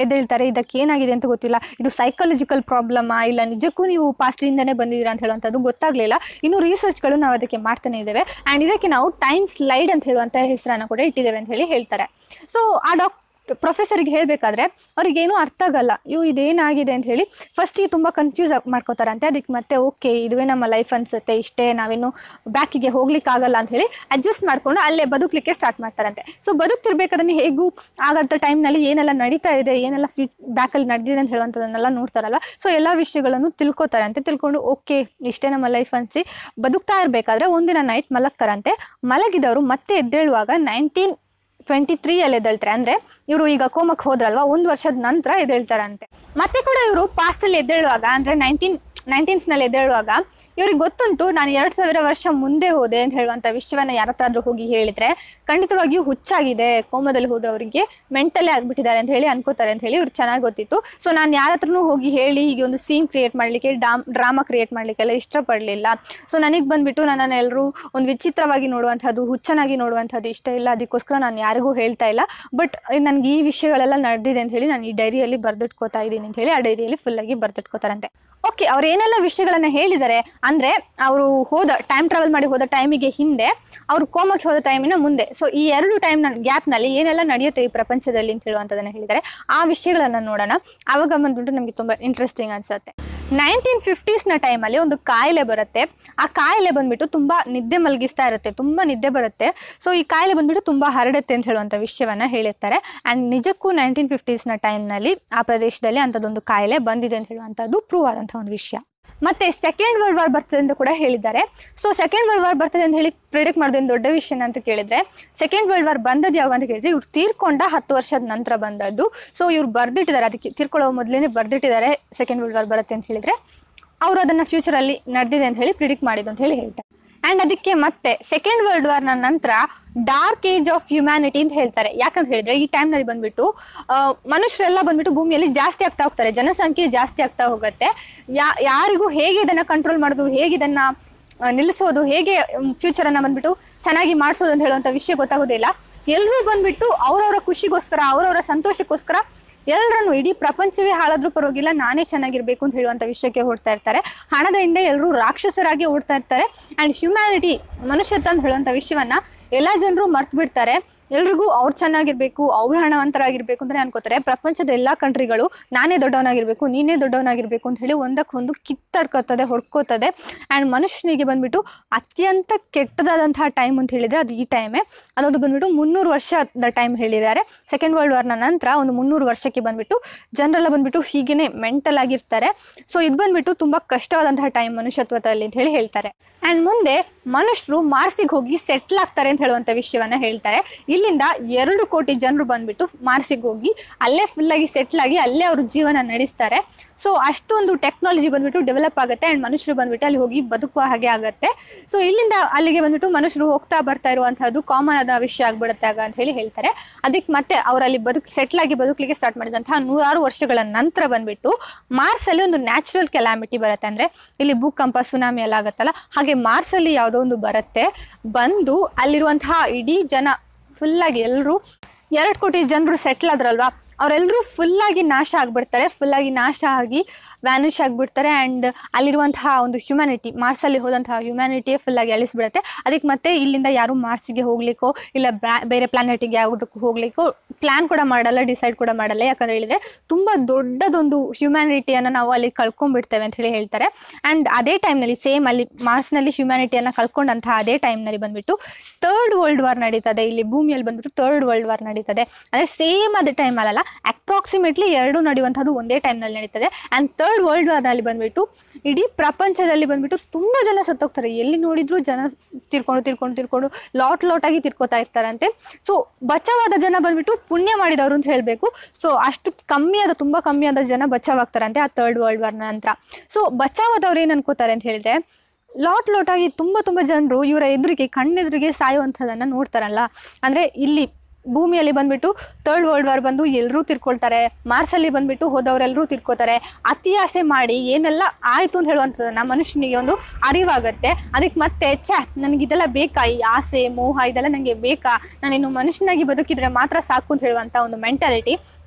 ಇದಕ್ಕೆ ಏನಾಗಿದೆ ಅಂತ ಗೊತ್ತಿಲ್ಲ ಇದು ಸೈಕಾಲಜಿಕಲ್ ಪ್ರಾಬ್ಲಮಾ ಇಲ್ಲ ನಿಜಕ್ಕೂ ನೀವು ಪಾಸ್ಟಿಂದನೇ ಬಂದಿದ್ದೀರಾ ಅಂತ ಹೇಳುವಂಥದ್ದು ಗೊತ್ತಾಗಲಿಲ್ಲ ಇನ್ನು ರಿಸರ್ಚ್ಗಳು ನಾವು ಅದಕ್ಕೆ ಮಾಡ್ತಾನೆ ಇದ್ದೇವೆ ಆ್ಯಂಡ್ ಇದಕ್ಕೆ ನಾವು ಟೈಮ್ ಸ್ಲೈಡ್ ಅಂತ ಹೇಳುವಂಥ ಹೆಸರನ್ನು ಕೂಡ ಇಟ್ಟಿದ್ದೇವೆ ಅಂತ ಹೇಳಿ ಹೇಳ್ತಾರೆ ಸೊ ಆ ಡಾಕ್ ಪ್ರೊಫೆಸರ್ಗೆ ಹೇಳಬೇಕಾದ್ರೆ ಅವ್ರಿಗೇನು ಅರ್ಥ ಆಗಲ್ಲ ಇವು ಇದೇನಾಗಿದೆ ಅಂತ ಹೇಳಿ ಫಸ್ಟಿಗೆ ತುಂಬ ಕನ್ಫ್ಯೂಸ್ ಮಾಡ್ಕೋತಾರಂತೆ ಅದಕ್ಕೆ ಮತ್ತೆ ಓಕೆ ಇದುವೇ ನಮ್ಮ ಲೈಫ್ ಅನ್ಸುತ್ತೆ ಇಷ್ಟೇ ನಾವೇನು ಬ್ಯಾಕಿಗೆ ಹೋಗ್ಲಿಕ್ಕಾಗಲ್ಲ ಅಂತ ಹೇಳಿ ಅಡ್ಜಸ್ಟ್ ಮಾಡ್ಕೊಂಡು ಅಲ್ಲೇ ಬದುಕಲಿಕ್ಕೆ ಸ್ಟಾರ್ಟ್ ಮಾಡ್ತಾರಂತೆ ಸೊ ಬದುಕ್ತಿರ್ಬೇಕಾದ್ರೆ ಹೇಗೂ ಆಗಂತ ಟೈಮ್ನಲ್ಲಿ ಏನೆಲ್ಲ ನಡೀತಾ ಇದೆ ಏನೆಲ್ಲ ಫ್ಯೂ ಬ್ಯಾಕಲ್ಲಿ ನಡೆದಿದೆ ಅಂತ ಹೇಳುವಂಥದ್ದನ್ನೆಲ್ಲ ನೋಡ್ತಾರಲ್ವ ಸೊ ಎಲ್ಲ ವಿಷಯಗಳನ್ನು ತಿಳ್ಕೊತಾರಂತೆ ತಿಳ್ಕೊಂಡು ಓಕೆ ಇಷ್ಟೇ ನಮ್ಮ ಲೈಫ್ ಅನಿಸಿ ಬದುಕ್ತಾ ಇರಬೇಕಾದ್ರೆ ಒಂದಿನ ನೈಟ್ ಮಲಗ್ತಾರಂತೆ ಮಲಗಿದವರು ಮತ್ತೆ ಎದ್ದೇಳುವಾಗ ನೈನ್ಟೀನ್ ಟ್ವೆಂಟಿ ತ್ರೀಯಲ್ಲಿ ಎದ್ದೇಳ್ತಾರೆ ಅಂದ್ರೆ ಇವರು ಈಗ ಕೋಮಕ್ಕೆ ಹೋದ್ರಲ್ವಾ ಒಂದು ವರ್ಷದ ನಂತರ ಎದ್ದೇಳ್ತಾರಂತೆ ಮತ್ತೆ ಕೂಡ ಇವರು ಪಾಸ್ಟಲ್ಲಿ ಎದ್ದೇಳುವಾಗ ಅಂದ್ರೆ ನೈನ್ಟೀನ್ ನೈನ್ಟೀನ್ಸ್ನಲ್ಲಿ ಎದ್ದೇಳುವಾಗ ಇವ್ರಿಗೆ ಗೊತ್ತುಂಟು ನಾನು ಎರಡು ಸಾವಿರ ವರ್ಷ ಮುಂದೆ ಹೋದೆ ಅಂತ ಹೇಳುವಂಥ ವಿಷಯವನ್ನ ಯಾರ ಹತ್ರ ಆದ್ರೂ ಹೋಗಿ ಹೇಳಿದ್ರೆ ಖಂಡಿತವಾಗಿಯೂ ಹುಚ್ಚಾಗಿದೆ ಕೋಮದಲ್ಲಿ ಹೋದವರಿಗೆ ಮೆಂಟಲೇ ಆಗ್ಬಿಟ್ಟಿದ್ದಾರೆ ಅಂತ ಹೇಳಿ ಅನ್ಕೋತಾರೆ ಅಂತ ಹೇಳಿ ಇವ್ರಿಗೆ ಚೆನ್ನಾಗಿ ಗೊತ್ತಿತ್ತು ಸೊ ನಾನು ಯಾರ ಹತ್ರನೂ ಹೋಗಿ ಹೇಳಿ ಹೀಗೆ ಒಂದು ಸೀನ್ ಕ್ರಿಯೇಟ್ ಮಾಡಲಿಕ್ಕೆ ಡಾಮ್ ಡ್ರಾಮಾ ಕ್ರಿಯೇಟ್ ಮಾಡಲಿಕ್ಕೆಲ್ಲ ಇಷ್ಟಪಡಲಿಲ್ಲ ಸೊ ನನಗೆ ಬಂದ್ಬಿಟ್ಟು ನನ್ನನ್ನು ಎಲ್ಲರೂ ಒಂದು ವಿಚಿತ್ರವಾಗಿ ನೋಡುವಂಥದ್ದು ಹುಚ್ಚನಾಗಿ ನೋಡುವಂಥದ್ದು ಇಷ್ಟ ಇಲ್ಲ ಅದಕ್ಕೋಸ್ಕರ ನಾನು ಯಾರಿಗೂ ಹೇಳ್ತಾ ಇಲ್ಲ ಬಟ್ ನನಗೆ ಈ ವಿಷಯಗಳೆಲ್ಲ ನಡೆದಿದೆ ಅಂತ ಹೇಳಿ ನಾನು ಈ ಡೈರಿಯಲ್ಲಿ ಬರೆದಿಟ್ಕೋತಾ ಇದ್ದೀನಿ ಅಂತ ಹೇಳಿ ಆ ಡೈರಿಯಲ್ಲಿ ಫುಲ್ಲಾಗಿ ಬರೆದಿಟ್ಕೋತಾರಂತೆ ಓಕೆ ಅವ್ರು ಏನೆಲ್ಲ ವಿಷಯಗಳನ್ನ ಹೇಳಿದ್ದಾರೆ ಅಂದ್ರೆ ಅವರು ಹೋದ ಟೈಮ್ ಟ್ರಾವೆಲ್ ಮಾಡಿ ಹೋದ ಟೈಮಿಗೆ ಹಿಂದೆ ಅವ್ರು ಕೋಮಕ್ಕೆ ಹೋದ ಟೈಮಿನ ಮುಂದೆ ಸೊ ಈ ಎರಡು ಟೈಮ್ ಗ್ಯಾಪ್ನಲ್ಲಿ ಏನೆಲ್ಲ ನಡೆಯುತ್ತೆ ಈ ಪ್ರಪಂಚದಲ್ಲಿ ಅಂತ ಹೇಳುವಂಥದ್ದನ್ನ ಹೇಳಿದ್ದಾರೆ ಆ ವಿಷಯಗಳನ್ನ ನೋಡೋಣ ಆವಾಗ ಬಂದ್ಬಿಟ್ಟು ನಮಗೆ ತುಂಬ ಇಂಟ್ರೆಸ್ಟಿಂಗ್ ಅನ್ಸುತ್ತೆ ನೈನ್ಟೀನ್ ಫಿಫ್ಟೀಸ್ನ ಟೈಮಲ್ಲಿ ಒಂದು ಕಾಯಿಲೆ ಬರುತ್ತೆ ಆ ಕಾಯಿಲೆ ಬಂದ್ಬಿಟ್ಟು ತುಂಬ ನಿದ್ದೆ ಮಲಗಿಸ್ತಾ ಇರುತ್ತೆ ತುಂಬ ನಿದ್ದೆ ಬರುತ್ತೆ ಸೊ ಈ ಕಾಯಿಲೆ ಬಂದ್ಬಿಟ್ಟು ತುಂಬ ಹರಡುತ್ತೆ ಅಂತ ಹೇಳುವಂಥ ವಿಷಯವನ್ನ ಹೇಳಿರ್ತಾರೆ ಆ್ಯಂಡ್ ನಿಜಕ್ಕೂ ನೈನ್ಟೀನ್ ಫಿಫ್ಟೀಸ್ನ ಟೈಮ್ನಲ್ಲಿ ಆ ಪ್ರದೇಶದಲ್ಲಿ ಅಂಥದ್ದೊಂದು ಕಾಯಿಲೆ ಬಂದಿದೆ ಅಂತ ಹೇಳುವಂಥದ್ದು ಪ್ರೂವ್ ಆದಂಥ ಒಂದು ವಿಷಯ ಮತ್ತೆ ಸೆಕೆಂಡ್ ವರ್ಲ್ಡ್ ವಾರ್ ಬರ್ತದೆ ಅಂತ ಕೂಡ ಹೇಳಿದ್ದಾರೆ ಸೊ ಸೆಕೆಂಡ್ ವರ್ಲ್ಡ್ ವಾರ್ ಬರ್ತದೆ ಅಂತ ಹೇಳಿ ಪ್ರಿಡಿಕ್ಟ್ ಮಾಡೋದೇನು ದೊಡ್ಡ ವಿಷಯ ಅಂತ ಕೇಳಿದ್ರೆ ಸೆಕೆಂಡ್ ವರ್ಲ್ಡ್ ವಾರ್ ಬಂದದ್ದು ಯಾವಾಗ ಅಂತ ಕೇಳಿದ್ರೆ ಇವ್ರು ತೀರ್ಕೊಂಡ ಹತ್ತು ವರ್ಷದ ನಂತರ ಬಂದದ್ದು ಸೊ ಇವ್ರು ಬರ್ದಿಟ್ಟಿದ್ದಾರೆ ಅದಕ್ಕೆ ತೀರ್ಕೊಳ್ಳೋ ಮೊದಲೇ ಬರ್ದಿಟ್ಟಿದ್ದಾರೆ ಸೆಕೆಂಡ್ ವರ್ಲ್ಡ್ ವಾರ್ ಬರುತ್ತೆ ಅಂತ ಹೇಳಿದ್ರೆ ಅವರು ಅದನ್ನು ಫ್ಯೂಚರಲ್ಲಿ ನಡೆದಿದೆ ಅಂತ ಹೇಳಿ ಪ್ರಿಡಿಕ್ಟ್ ಮಾಡಿದ್ದು ಅಂತ ಹೇಳಿ ಹೇಳ್ತಾರೆ ಆ್ಯಂಡ್ ಅದಕ್ಕೆ ಮತ್ತೆ ಸೆಕೆಂಡ್ ವರ್ಲ್ಡ್ ವಾರ್ನ ನಂತರ ಡಾರ್ಕ್ ಏಜ್ ಆಫ್ ಹ್ಯುಮ್ಯಾನಿಟಿ ಅಂತ ಹೇಳ್ತಾರೆ ಯಾಕಂತ ಹೇಳಿದ್ರೆ ಈ ಟೈಮ್ನಲ್ಲಿ ಬಂದ್ಬಿಟ್ಟು ಆ, ಮನುಷ್ಯರೆಲ್ಲ ಬಂದ್ಬಿಟ್ಟು ಭೂಮಿಯಲ್ಲಿ ಜಾಸ್ತಿ ಆಗ್ತಾ ಹೋಗ್ತಾರೆ ಜನಸಂಖ್ಯೆ ಜಾಸ್ತಿ ಆಗ್ತಾ ಹೋಗುತ್ತೆ ಯಾ ಯಾರಿಗೂ ಹೇಗೆ ಇದನ್ನ ಕಂಟ್ರೋಲ್ ಮಾಡೋದು ಹೇಗೆ ಇದನ್ನ ಆ, ನಿಲ್ಲಿಸೋದು ಹೇಗೆ ಫ್ಯೂಚರ್ ಅನ್ನ ಬಂದ್ಬಿಟ್ಟು ಚೆನ್ನಾಗಿ ಮಾಡಿಸೋದು ಅಂತ ಹೇಳುವಂತ ವಿಷಯ ಗೊತ್ತಾಗೋದಿಲ್ಲ ಎಲ್ಲರೂ ಬಂದ್ಬಿಟ್ಟು ಅವರವರ ಖುಷಿಗೋಸ್ಕರ ಅವರವರ ಸಂತೋಷಕ್ಕೋಸ್ಕರ ಎಲ್ಲರನ್ನು ಇಡೀ ಪ್ರಪಂಚವೇ ಹಾಳಾದ್ರೂ ಪರವಾಗಿಲ್ಲ ನಾನೇ ಚೆನ್ನಾಗಿರ್ಬೇಕು ಅಂತ ಹೇಳುವಂತ ವಿಷಯಕ್ಕೆ ಹೊಡ್ತಾ ಇರ್ತಾರೆ ಹಣದ ಹಿಂದೆ ಎಲ್ಲರೂ ರಾಕ್ಷಸರಾಗಿ ಓಡ್ತಾ ಇರ್ತಾರೆ ಅಂಡ್ ಹ್ಯುಮ್ಯಾನಿಟಿ ಮನುಷ್ಯತ್ವ ಅಂತ ಹೇಳುವಂತ ವಿಷಯವನ್ನ ಎಲ್ಲ ಜನರು ಮರ್ತು ಬಿಡ್ತಾರೆ ಎಲ್ರಿಗೂ ಅವ್ರು ಚೆನ್ನಾಗಿರ್ಬೇಕು ಅವ್ರು ಹಣವಂತರಾಗಿರ್ಬೇಕು ಅಂತಾನೆ ಅನ್ಕೋತಾರೆ ಪ್ರಪಂಚದ ಎಲ್ಲಾ ಕಂಟ್ರಿಗಳು ನಾನೇ ದೊಡ್ಡವನಾಗಿರ್ಬೇಕು ನೀನೇ ದೊಡ್ಡವನಾಗಿರ್ಬೇಕು ಅಂತ ಹೇಳಿ ಒಂದಕ್ಕೊಂದು ಕಿತ್ತಾಡ್ಕೋತದೆ ಹೊಡ್ಕೋತದೆ ಆ್ಯಂಡ್ ಮನುಷ್ಯನಿಗೆ ಬಂದ್ಬಿಟ್ಟು ಅತ್ಯಂತ ಕೆಟ್ಟದಾದಂತಹ ಟೈಮ್ ಅಂತ ಹೇಳಿದ್ರೆ ಅದು ಈ ಟೈಮೇ ಅದೊಂದು ಬಂದ್ಬಿಟ್ಟು ಮುನ್ನೂರು ವರ್ಷದ ಟೈಮ್ ಹೇಳಿದ್ದಾರೆ ಸೆಕೆಂಡ್ ವರ್ಲ್ಡ್ ವಾರ್ನ ನಂತರ ಒಂದು ಮುನ್ನೂರು ವರ್ಷಕ್ಕೆ ಬಂದ್ಬಿಟ್ಟು ಜನರೆಲ್ಲ ಬಂದ್ಬಿಟ್ಟು ಹೀಗೇನೆ ಮೆಂಟಲ್ ಆಗಿರ್ತಾರೆ ಸೊ ಇದು ಬಂದ್ಬಿಟ್ಟು ತುಂಬಾ ಕಷ್ಟವಾದಂತಹ ಟೈಮ್ ಮನುಷ್ಯತ್ವದಲ್ಲಿ ಅಂತ ಹೇಳಿ ಹೇಳ್ತಾರೆ ಆ್ಯಂಡ್ ಮುಂದೆ ಮನುಷ್ಯರು ಮಾರ್ಸಿಗೆ ಹೋಗಿ ಸೆಟ್ಲ್ ಆಗ್ತಾರೆ ಅಂತ ಹೇಳುವಂಥ ವಿಷಯವನ್ನ ಹೇಳ್ತಾರೆ ಇಲ್ಲಿಂದ ಎರಡು ಕೋಟಿ ಜನರು ಬಂದ್ಬಿಟ್ಟು ಮಾರ್ಸಿಗೆ ಹೋಗಿ ಅಲ್ಲೇ ಫುಲ್ ಆಗಿ ಸೆಟ್ಲ್ ಆಗಿ ಅಲ್ಲೇ ಅವ್ರ ಜೀವನ ನಡೆಸ್ತಾರೆ ಸೊ ಅಷ್ಟೊಂದು ಟೆಕ್ನಾಲಜಿ ಬಂದ್ಬಿಟ್ಟು ಡೆವಲಪ್ ಆಗುತ್ತೆ ಆ್ಯಂಡ್ ಮನುಷ್ಯರು ಬಂದ್ಬಿಟ್ಟು ಅಲ್ಲಿ ಹೋಗಿ ಬದುಕುವ ಹಾಗೆ ಆಗುತ್ತೆ ಸೊ ಇಲ್ಲಿಂದ ಅಲ್ಲಿಗೆ ಬಂದ್ಬಿಟ್ಟು ಮನುಷ್ಯರು ಹೋಗ್ತಾ ಬರ್ತಾ ಇರುವಂತಹದ್ದು ಕಾಮನ್ ಆದ ವಿಷಯ ಆಗ್ಬಿಡುತ್ತೆ ಆಗ ಅಂತ ಹೇಳಿ ಹೇಳ್ತಾರೆ ಅದಕ್ಕೆ ಮತ್ತೆ ಅವರಲ್ಲಿ ಬದುಕು ಸೆಟ್ಲ್ ಆಗಿ ಬದುಕಲಿಕ್ಕೆ ಸ್ಟಾರ್ಟ್ ಮಾಡಿದಂತಹ ನೂರಾರು ವರ್ಷಗಳ ನಂತರ ಬಂದ್ಬಿಟ್ಟು ಮಾರ್ಸ್ ಅಲ್ಲಿ ಒಂದು ನ್ಯಾಚುರಲ್ ಕೆಲಾಮಿಟಿ ಬರುತ್ತೆ ಅಂದ್ರೆ ಇಲ್ಲಿ ಭೂಕಂಪ ಸುನಾಮಿ ಎಲ್ಲ ಆಗುತ್ತಲ್ಲ ಹಾಗೆ ಮಾರ್ಸ್ ಅಲ್ಲಿ ಯಾವುದೋ ಒಂದು ಬರುತ್ತೆ ಬಂದು ಅಲ್ಲಿರುವಂತಹ ಇಡೀ ಜನ ಫುಲ್ಲಾಗಿ ಎಲ್ಲರೂ ಎರಡು ಕೋಟಿ ಜನರು ಸೆಟ್ಲ್ ಆದ್ರಲ್ವಾ ಅವರೆಲ್ಲರೂ ಫುಲ್ಲಾಗಿ ನಾಶ ಆಗ್ಬಿಡ್ತಾರೆ ಫುಲ್ಲಾಗಿ ನಾಶ ಆಗಿ ವ್ಯಾನಿಷ್ ಆಗಿಬಿಡ್ತಾರೆ ಆ್ಯಂಡ್ ಅಲ್ಲಿರುವಂತಹ ಒಂದು ಹ್ಯುಮ್ಯಾನಿಟಿ ಮಾರ್ಸಲ್ಲಿ ಹೋದಂತಹ ಹ್ಯುಮ್ಯಾನಿಟಿಯೇ ಫುಲ್ಲಾಗಿ ಅಳಿಸ್ಬಿಡುತ್ತೆ ಅದಕ್ಕೆ ಮತ್ತೆ ಇಲ್ಲಿಂದ ಯಾರು ಮಾರ್ಸಿಗೆ ಹೋಗ್ಲಿಕ್ಕೋ ಇಲ್ಲ ಬ್ಯಾ- ಬೇರೆ ಪ್ಲಾನೆಟಿಗೆ ಯಾವುದಕ್ಕೂ ಹೋಗ್ಲಿಕ್ಕೋ ಪ್ಲಾನ್ ಕೂಡ ಮಾಡಲ್ಲ ಡಿಸೈಡ್ ಕೂಡ ಮಾಡಲ್ಲ ಯಾಕಂದ್ರೆ ಹೇಳಿದ್ರೆ ತುಂಬ ದೊಡ್ಡದೊಂದು ಹ್ಯುಮ್ಯಾನಿಟಿಯನ್ನು ನಾವು ಅಲ್ಲಿ ಕಳ್ಕೊಂಡ್ಬಿಡ್ತೇವೆ ಅಂತ ಹೇಳಿ ಹೇಳ್ತಾರೆ ಆ್ಯಂಡ್ ಅದೇ ಟೈಮ್ನಲ್ಲಿ ಸೇಮ್ ಅಲ್ಲಿ ಮಾರ್ಸ್ನಲ್ಲಿ ಹ್ಯುಮ್ಯಾನಿಟಿಯನ್ನು ಕಳ್ಕೊಂಡಂತಹ ಅದೇ ಟೈಮ್ನಲ್ಲಿ ಬಂದ್ಬಿಟ್ಟು ಥರ್ಡ್ ವರ್ಲ್ಡ್ ವಾರ್ ನಡೀತದೆ ಇಲ್ಲಿ ಭೂಮಿಯಲ್ಲಿ ಬಂದ್ಬಿಟ್ಟು ಥರ್ಡ್ ವರ್ಲ್ಡ್ ವಾರ್ ನಡೀತದೆ ಅಂದರೆ ಸೇಮ್ ಅದೇ ಟೈಮ್ ಅಲ್ಲ ಅಪ್ರಾಕ್ಸಿಮೇಟ್ಲಿ ಎರಡು ನಡೆಯುವಂಥದ್ದು ಒಂದೇ ಟೈಮ್ನಲ್ಲಿ ನಡೀತದೆ ಆ್ಯಂಡ್ ಥರ್ಡ್ ವರ್ಲ್ಡ್ ವಾರ್ನಲ್ಲಿ ಬಂದ್ಬಿಟ್ಟು ಇಡೀ ಪ್ರಪಂಚದಲ್ಲಿ ಬಂದ್ಬಿಟ್ಟು ತುಂಬ ಜನ ಸತ್ತೋಗ್ತಾರೆ ಎಲ್ಲಿ ನೋಡಿದ್ರು ಜನ ತಿರ್ಕೊಂಡು ತಿರ್ಕೊಂಡು ತಿರ್ಕೊಂಡು ಲಾಟ್ ಲಾಟಾಗಿ ತಿರ್ಕೋತಾ ಇರ್ತಾರಂತೆ ಸೊ ಬಚಾವಾದ ಜನ ಬಂದ್ಬಿಟ್ಟು ಪುಣ್ಯ ಮಾಡಿದವರು ಅಂತ ಹೇಳಬೇಕು ಸೊ ಅಷ್ಟು ಕಮ್ಮಿಯಾದ ತುಂಬ ಕಮ್ಮಿಯಾದ ಜನ ಬಚಾವಾಗ್ತಾರಂತೆ ಆ ಥರ್ಡ್ ವರ್ಲ್ಡ್ ವಾರ್ನ ನಂತರ ಸೊ ಬಚಾವಾದವ್ರು ಏನು ಅನ್ಕೋತಾರೆ ಅಂತ ಹೇಳಿದ್ರೆ ಲಾಟ್ ಲಾಟಾಗಿ ತುಂಬ ತುಂಬ ಜನರು ಇವರ ಎದುರಿಗೆ ಕಣ್ಣೆದುರಿಗೆ ಸಾಯುವಂಥದ್ದನ್ನು ನೋಡ್ತಾರಲ್ಲ ಅಂದರೆ ಇಲ್ಲಿ ಭೂಮಿಯಲ್ಲಿ ಬಂದ್ಬಿಟ್ಟು ಥರ್ಡ್ ವರ್ಲ್ಡ್ ವಾರ್ ಬಂದು ಎಲ್ಲರೂ ತಿರ್ಕೊಳ್ತಾರೆ ಮಾರ್ಸಲ್ಲಿ ಬಂದ್ಬಿಟ್ಟು ಹೋದವರೆಲ್ಲರೂ ತಿರ್ಕೋತಾರೆ ಅತಿ ಆಸೆ ಮಾಡಿ ಏನೆಲ್ಲ ಆಯಿತು ಅಂತ ಹೇಳುವಂಥದ್ದನ್ನ ಮನುಷ್ಯನಿಗೆ ಒಂದು ಅರಿವಾಗುತ್ತೆ ಅದಕ್ಕೆ ಮತ್ತೆ ಛೆ ನನಗೆ ಇದೆಲ್ಲ ಬೇಕಾ ಈ ಆಸೆ ಮೋಹ ಇದೆಲ್ಲ ನನಗೆ ಬೇಕಾ ನಾನಿನ್ನು ಮನುಷ್ಯನಾಗಿ ಬದುಕಿದ್ರೆ ಮಾತ್ರ ಸಾಕು ಅಂತ ಹೇಳುವಂಥ ಒಂದು ಮೆಂಟಾಲಿಟಿ